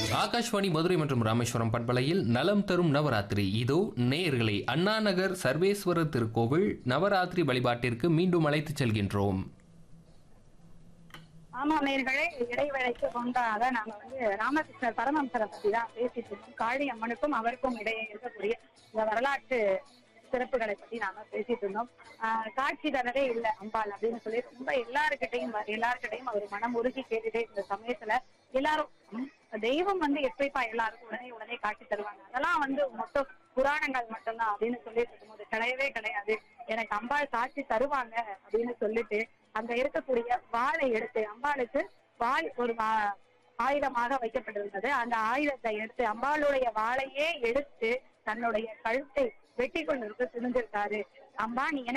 ஆகாஷ்வாணி மதுரை மற்றும் ராமேஸ்வரம் பண்பலையில் நலம் தரும் நவராத்திரி இதோ நேயர்களை அண்ணா நகர் சர்வேஸ்வரர் திருக்கோவில் நவராத்திரி வழிபாட்டிற்கு மீண்டும் அழைத்துச் செல்கின்றோம் ஆமா நேர்களே இடைவேளைக்கு கொண்டாக நாங்க வந்து ராமகிருஷ்ணர் பரமஹம்சரை பத்தி தான் பேசிட்டு இருக்கோம் காளி அம்மனுக்கும் அவருக்கும் இடையே இருக்கக்கூடிய இந்த வரலாற்று சிறப்புகளை பத்தி நாம பேசிட்டு இருந்தோம் ஆஹ் காட்சி தரவே இல்லை அம்பாள் அப்படின்னு சொல்லி ரொம்ப எல்லாருக்கிட்டையும் எல்லாருக்கிட்டையும் அவர் மனம் உருகி கேட்டுட்டே இந்த சமயத்துல எல்லாரும் ம், தெய்வம் வந்து எப்படிப்பா எல்லாருக்கும் உடனே உடனே காட்சி தருவாங்க அதெல்லாம் வந்து மொத்தம் புராணங்கள் மட்டும்தான் அப்படின்னு சொல்லிட்டு இருக்கும்போது கிடையவே கிடையாது எனக்கு அம்பாள் காட்சி தருவாங்க அப்படின்னு சொல்லிட்டு அங்க இருக்கக்கூடிய வாளை எடுத்து அம்பாளுக்கு வாள் ஒரு வா- ஆயுதமாக வைக்கப்பட்டிருந்தது அந்த ஆயுதத்தை எடுத்து அம்பாளுடைய வாளையே எடுத்து தன்னுடைய கழுத்தை வெட்டி கொண்டு துணிஞ்சிருக்காரு அம்மா நீ